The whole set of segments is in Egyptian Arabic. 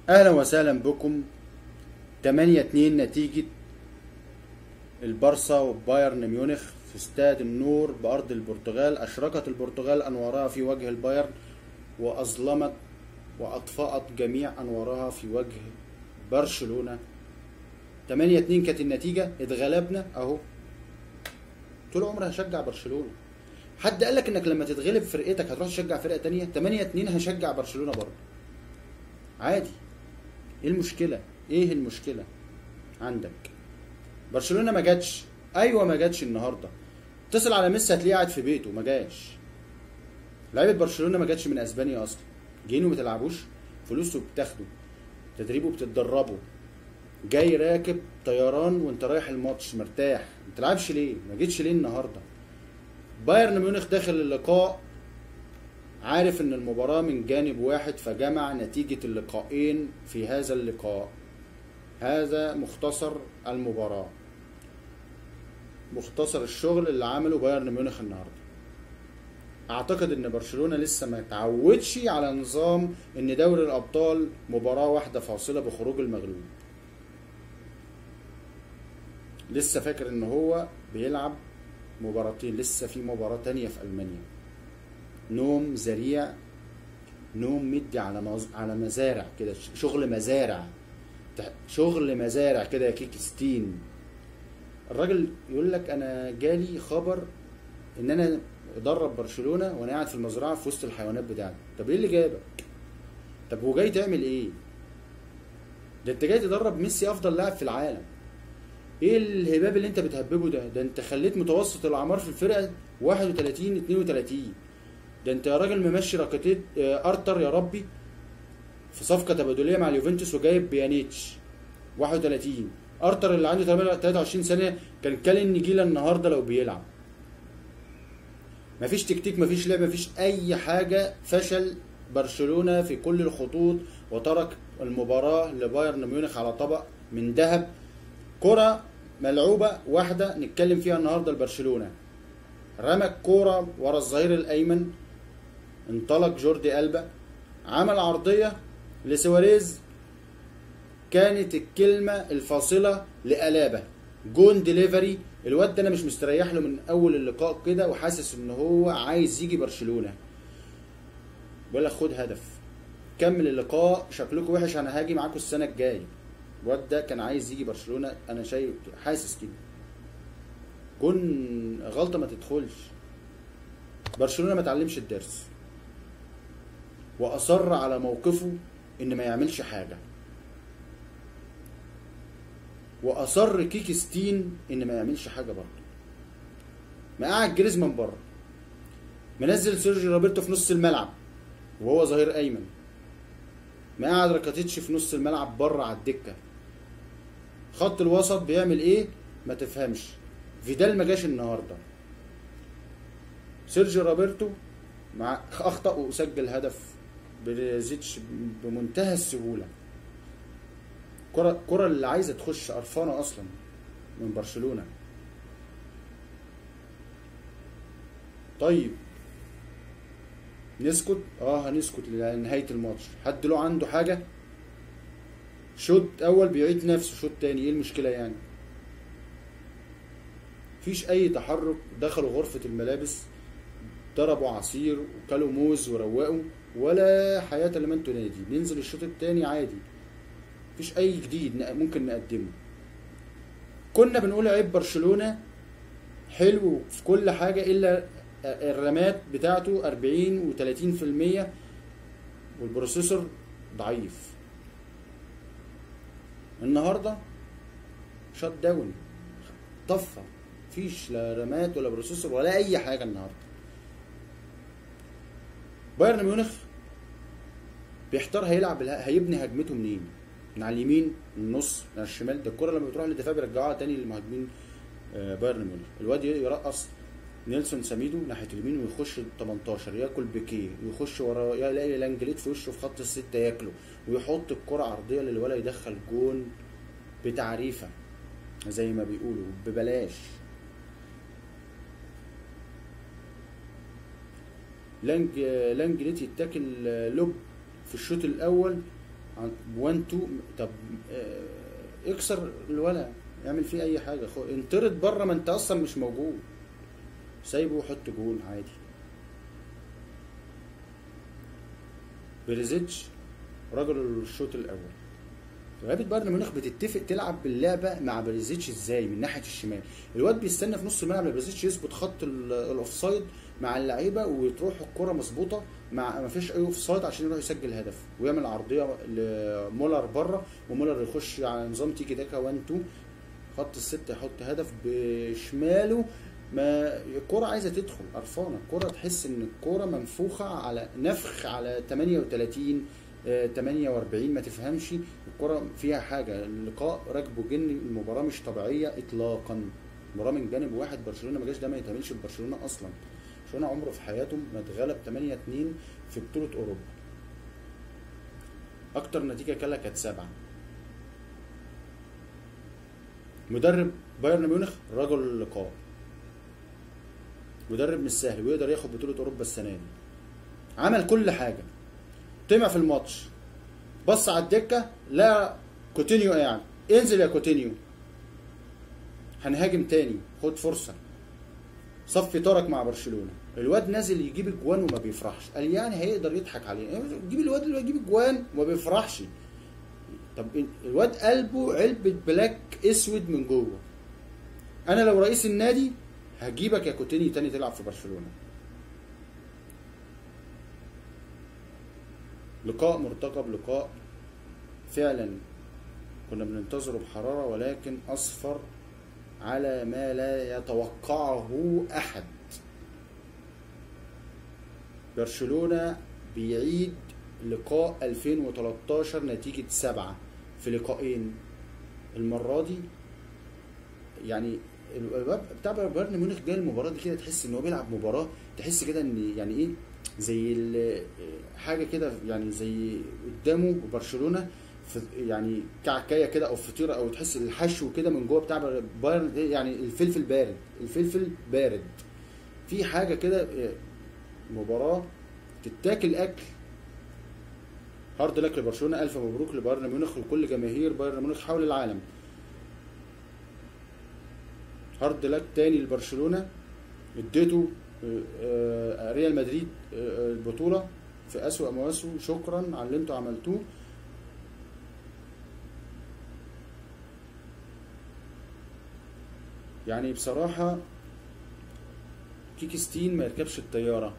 اهلا وسهلا بكم 8 2 نتيجة البارسا وبايرن ميونخ في استاد النور بأرض البرتغال أشرقت البرتغال أنوارها في وجه البايرن وأظلمت وأطفأت جميع أنوارها في وجه برشلونة 8 2 كانت النتيجة اتغلبنا أهو طول عمري هشجع برشلونة حد قال لك انك لما تتغلب فرقتك هتروح تشجع فرقة تانية 8 2 هشجع برشلونة برضه عادي ايه المشكلة ايه المشكلة عندك برشلونة ما جاتش ايوه ما جاتش النهارده اتصل على ميسي هتلاقيه قاعد في بيته ما جاش لعيبه برشلونه ما جاتش من اسبانيا اصلا جايين وما تلعبوش فلوسه بتاخده تدريبه بتتدربوا جاي راكب طيران وانت رايح الماتش مرتاح ما تلعبش ليه ما جيتش ليه النهارده بايرن ميونخ داخل اللقاء عارف ان المباراه من جانب واحد فجمع نتيجه اللقاءين في هذا اللقاء هذا مختصر المباراه مختصر الشغل اللي عمله بايرن ميونخ النهارده اعتقد ان برشلونه لسه ما اتعودش على نظام ان دوري الابطال مباراه واحده فاصله بخروج المغلوب لسه فاكر ان هو بيلعب مباراتين لسه في مباراه تانية في المانيا نوم ذريع نوم مدي على مز... على مزارع كده شغل مزارع شغل مزارع كده يا كيك ستين الراجل يقول لك انا جالي خبر ان انا ادرب برشلونه وانا قاعد في المزرعه في وسط الحيوانات بتاعتي طب ايه اللي جابك طب وجاي تعمل ايه ده انت جاي تدرب ميسي افضل لاعب في العالم ايه الهباب اللي انت بتهببه ده ده انت خليت متوسط الاعمار في الفرقه 31 32 ده انت يا راجل ممشي راكيتيت ارتر يا ربي في صفقه تبادليه مع اليوفنتوس وجايب بيانيتش 31 ارتر اللي عنده 23 سنه كان كالين نجيلا النهارده لو بيلعب مفيش تكتيك مفيش لعب مفيش اي حاجه فشل برشلونه في كل الخطوط وترك المباراه لبايرن ميونخ على طبق من ذهب كره ملعوبه واحده نتكلم فيها النهارده لبرشلونه رمى الكوره ورا الظهير الايمن انطلق جوردي البا عمل عرضيه لسواريز كانت الكلمة الفاصلة لألابة جون ديليفري الواد ده انا مش مستريح له من اول اللقاء كده وحاسس ان هو عايز يجي برشلونة بقول لك خد هدف كمل اللقاء شكلكم وحش انا هاجي معاكم السنة الجاية الواد ده كان عايز يجي برشلونة انا شايف حاسس كده جون غلطة ما تدخلش برشلونة ما تعلمش الدرس واصر على موقفه ان ما يعملش حاجه واصر كيك ستين ان ما يعملش حاجه برضه مقعد جريزمان بره منزل سيرجيو روبرتو في نص الملعب وهو ظهير ايمن مقعد راكاتيتش في نص الملعب بره على الدكه خط الوسط بيعمل ايه ما تفهمش فيدال ما جاش النهارده سيرجيو روبرتو مع اخطا وسجل هدف بريزيتش بمنتهى السهوله كرة كرة اللي عايزة تخش قرفانة أصلا من برشلونة طيب نسكت اه هنسكت لنهاية الماتش حد له عنده حاجة شوط أول بيعيد نفسه شوط تاني ايه المشكلة يعني مفيش أي تحرك دخلوا غرفة الملابس ضربوا عصير وكلوا موز وروقوا ولا حياة لمن تنادي ننزل الشوط التاني عادي مفيش اي جديد ممكن نقدمه كنا بنقول عيب برشلونه حلو في كل حاجه الا الرامات بتاعته 40 و30% والبروسيسور ضعيف النهارده شات داون طفى مفيش لا رامات ولا بروسيسور ولا اي حاجه النهارده بايرن ميونخ بيحتار هيلعب هيبني هجمته منين من على اليمين من النص من على الشمال ده الكره لما بتروح للدفاع بيرجعوها تاني للمهاجمين بايرن ميونخ الواد يرقص نيلسون ساميدو ناحيه اليمين ويخش ال 18 ياكل بيكيه ويخش ورا يلاقي لانجليت في وشه في خط السته ياكله ويحط الكره عرضيه للولا يدخل جون بتعريفه زي ما بيقولوا ببلاش لانج لانجليت يتاكل لوب في الشوط الاول عن 1 2 طب آه، اكسر الولا اعمل فيه اي حاجه خو... انطرد بره ما انت اصلا مش موجود سايبه وحط جول عادي بريزيتش رجل الشوط الاول لعيبه بايرن ميونخ بتتفق تلعب باللعبه مع بريزيتش ازاي من ناحيه الشمال الواد بيستنى في نص الملعب بريزيتش يظبط خط ال- الاوفسايد مع اللعيبه وتروح الكره مظبوطه مع ما فيش اي اوفسايد عشان يروح يسجل هدف ويعمل عرضيه لمولر بره ومولر يخش على نظام تيكي تاكا 1 2 خط الستة يحط هدف بشماله ما الكرة عايزة تدخل قرفانة الكرة تحس ان الكرة منفوخة على نفخ على 38 آه، 48 ما تفهمش الكرة فيها حاجة اللقاء راكبه جن المباراة مش طبيعية اطلاقا المباراة من جانب واحد برشلونة ما جاش ده ما يتعملش ببرشلونة اصلا برشلونة عمره في حياته ما اتغلب 8 2 في بطولة اوروبا اكتر نتيجة كلا كانت سبعة مدرب بايرن ميونخ رجل اللقاء مدرب مش سهل ويقدر ياخد بطولة أوروبا السنة دي عمل كل حاجة طمع في الماتش بص على الدكة لا كوتينيو قاعد انزل يا كوتينيو هنهاجم تاني خد فرصة صفي طارك مع برشلونة الواد نازل يجيب اجوان وما بيفرحش قال يعني هيقدر يضحك علينا جيب الواد اللي يجيب اجوان وما بيفرحش طب الواد قلبه علبة بلاك اسود من جوه انا لو رئيس النادي هجيبك يا كوتيني تاني تلعب في برشلونة لقاء مرتقب لقاء فعلا كنا بننتظره بحرارة ولكن أصفر على ما لا يتوقعه أحد برشلونة بيعيد لقاء 2013 نتيجة سبعة في لقاءين المرة دي يعني الباب بتاع بايرن ميونخ جاي المباراة دي كده تحس ان هو بيلعب مباراة تحس كده ان يعني ايه زي ال- حاجة كده يعني زي قدامه برشلونة في يعني كعكايه كده او فطيره او تحس الحشو كده من جوه بتاع بايرن يعني الفلفل بارد الفلفل بارد في حاجه كده مباراه تتاكل اكل هارد لك لبرشلونه الف مبروك لبايرن ميونخ لكل جماهير بايرن ميونخ حول العالم هارد لك تاني لبرشلونه اديته آه، آه، ريال مدريد آه، البطوله في اسوأ مواسمه شكرا على اللي انتوا عملتوه يعني بصراحة كيك ستين ما يركبش الطيارة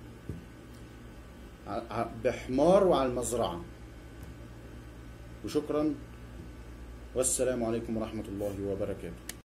ع- ع- بحمار وعلى المزرعة وشكرا والسلام عليكم ورحمة الله وبركاته